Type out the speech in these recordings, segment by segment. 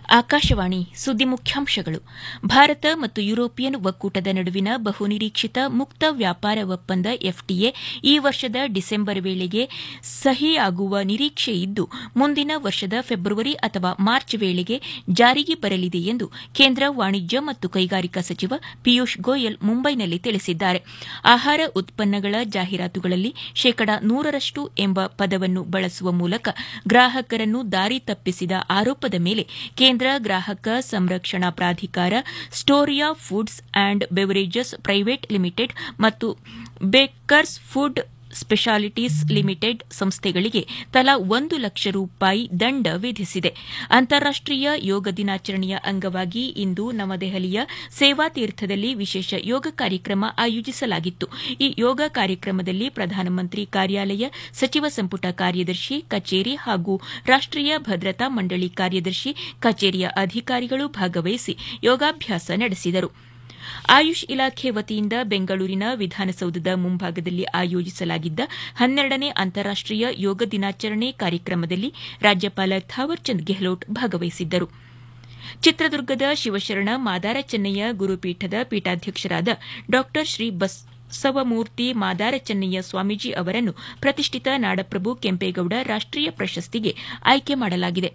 ಆಕಾಶವಾಣಿ ಸುದ್ದಿ ಮುಖ್ಯಾಂಶಗಳು ಭಾರತ ಮತ್ತು ಯುರೋಪಿಯನ್ ಒಕ್ಕೂಟದ ನಡುವಿನ ಬಹುನಿರೀಕ್ಷಿತ ಮುಕ್ತ ವ್ಯಾಪಾರ ಒಪ್ಪಂದ ಎಫ್ಟಿಎ ಈ ವರ್ಷದ ಡಿಸೆಂಬರ್ ವೇಳೆಗೆ ಸಹಿಯಾಗುವ ನಿರೀಕ್ಷೆ ಇದ್ದು ಮುಂದಿನ ವರ್ಷದ ಫೆಬ್ರವರಿ ಅಥವಾ ಮಾರ್ಚ್ ವೇಳೆಗೆ ಜಾರಿಗೆ ಬರಲಿದೆ ಎಂದು ಕೇಂದ್ರ ವಾಣಿಜ್ಯ ಮತ್ತು ಕೈಗಾರಿಕಾ ಸಚಿವ ಪಿಯೂಷ್ ಗೋಯಲ್ ಮುಂಬೈನಲ್ಲಿ ತಿಳಿಸಿದ್ದಾರೆ ಆಹಾರ ಉತ್ಪನ್ನಗಳ ಜಾಹೀರಾತುಗಳಲ್ಲಿ ಶೇಕಡ ನೂರರಷ್ಟು ಎಂಬ ಪದವನ್ನು ಬಳಸುವ ಮೂಲಕ ಗ್ರಾಹಕರನ್ನು ದಾರಿ ತಪ್ಪಿಸಿದ ಆರೋಪದ ಮೇಲೆ ಕೇಂದ್ರ ಗ್ರಾಹಕ ಸಂರಕ್ಷಣಾ ಪ್ರಾಧಿಕಾರ Storia foods and beverages private limited ಮತ್ತು ಬೇಕರ್ಸ್ ಫುಡ್ ಸ್ಪೆಷಾಲಿಟೀಸ್ ಲಿಮಿಟೆಡ್ ಸಂಸ್ಥೆಗಳಿಗೆ ತಲಾ ಒಂದು ಲಕ್ಷ ರೂಪಾಯಿ ದಂಡ ವಿಧಿಸಿದೆ ಅಂತಾರಾಷ್ಟೀಯ ಯೋಗ ದಿನಾಚರಣೆಯ ಅಂಗವಾಗಿ ಇಂದು ನವದೆಹಲಿಯ ಸೇವಾತೀರ್ಥದಲ್ಲಿ ವಿಶೇಷ ಯೋಗ ಕಾರ್ಯಕ್ರಮ ಆಯೋಜಿಸಲಾಗಿತ್ತು ಈ ಯೋಗ ಕಾರ್ಯಕ್ರಮದಲ್ಲಿ ಪ್ರಧಾನಮಂತ್ರಿ ಕಾರ್ಯಾಲಯ ಸಚಿವ ಸಂಪುಟ ಕಾರ್ಯದರ್ಶಿ ಕಚೇರಿ ಹಾಗೂ ರಾಷ್ಟೀಯ ಭದ್ರತಾ ಮಂಡಳಿ ಕಾರ್ಯದರ್ಶಿ ಕಚೇರಿಯ ಅಧಿಕಾರಿಗಳು ಭಾಗವಹಿಸಿ ಯೋಗಾಭ್ಯಾಸ ನಡೆಸಿದರು ಆಯುಷ್ ಇಲಾಖೆ ವತಿಯಿಂದ ಬೆಂಗಳೂರಿನ ವಿಧಾನಸೌಧದ ಮುಂಭಾಗದಲ್ಲಿ ಆಯೋಜಿಸಲಾಗಿದ್ದ ಹನ್ನೆರಡನೇ ಅಂತಾರಾಷ್ಟೀಯ ಯೋಗ ದಿನಾಚರಣೆ ಕಾರ್ಯಕ್ರಮದಲ್ಲಿ ರಾಜ್ಯಪಾಲ ಥಾವರ್ಚಂದ್ ಗೆಹ್ಲೋಟ್ ಭಾಗವಹಿಸಿದ್ದರು ಚಿತ್ರದುರ್ಗದ ಶಿವಶರಣ ಮಾದಾರ ಚೆನ್ನಯ್ಯ ಗುರುಪೀಠದ ಪೀಠಾಧ್ಯಕ್ಷರಾದ ಡಾ ಶ್ರೀ ಬಸವಮೂರ್ತಿ ಮಾದಾರ ಚೆನ್ನಯ್ಯ ಸ್ವಾಮೀಜಿ ಅವರನ್ನು ಪ್ರತಿಷ್ಠಿತ ನಾಡಪ್ರಭು ಕೆಂಪೇಗೌಡ ರಾಷ್ಟೀಯ ಪ್ರಶಸ್ತಿಗೆ ಆಯ್ಕೆ ಮಾಡಲಾಗಿದೆ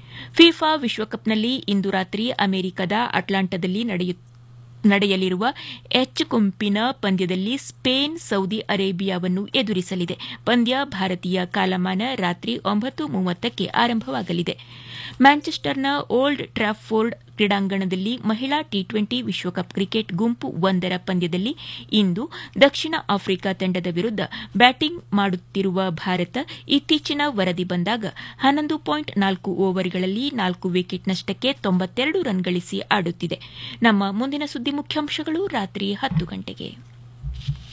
ಫಿಫಾ ವಿಶ್ವಕಪ್ನಲ್ಲಿ ಇಂದು ರಾತ್ರಿ ಅಮೆರಿಕದ ಅಟ್ಲಾಂಟಾದಲ್ಲಿ ನಡೆಯಲಿರುವ ಎಚ್ ಗುಂಪಿನ ಪಂದ್ಯದಲ್ಲಿ ಸ್ಪೇನ್ ಸೌದಿ ಅರೇಬಿಯಾವನ್ನು ಎದುರಿಸಲಿದೆ ಪಂದ್ಯ ಭಾರತೀಯ ಕಾಲಮಾನ ರಾತ್ರಿ ಒಂಬತ್ತು ಮೂವತ್ತಕ್ಕೆ ಆರಂಭವಾಗಲಿದೆ ಮ್ಯಾಂಚೆಸ್ಟರ್ನ ಓಲ್ಡ್ ಟ್ರಾಫೋರ್ಡ್ ಕ್ರೀಡಾಂಗಣದಲ್ಲಿ ಮಹಿಳಾ ಟಿ ಟ್ವೆಂಟಿ ವಿಶ್ವಕಪ್ ಕ್ರಿಕೆಟ್ ಗುಂಪು ಒಂದರ ಪಂದ್ಯದಲ್ಲಿ ಇಂದು ದಕ್ಷಿಣ ಆಫ್ರಿಕಾ ತಂಡದ ವಿರುದ್ದ ಬ್ಯಾಟಿಂಗ್ ಮಾಡುತ್ತಿರುವ ಭಾರತ ಇತ್ತೀಚಿನ ವರದಿ ಬಂದಾಗ ಹನ್ನೊಂದು ಪಾಯಿಂಟ್ ನಾಲ್ಕು ಓವರ್ಗಳಲ್ಲಿ ನಾಲ್ಕು ವಿಕೆಟ್ ನಷ್ಟಕ್ಕೆ ತೊಂಬತ್ತೆರಡು ರನ್ ಗಳಿಸಿ ಆಡುತ್ತಿದೆ ನಮ್ಮ ಮುಂದಿನ ಸುದ್ದಿ ಮುಖ್ಯಾಂಶಗಳು ರಾತ್ರಿ ಹತ್ತು ಗಂಟೆಗೆ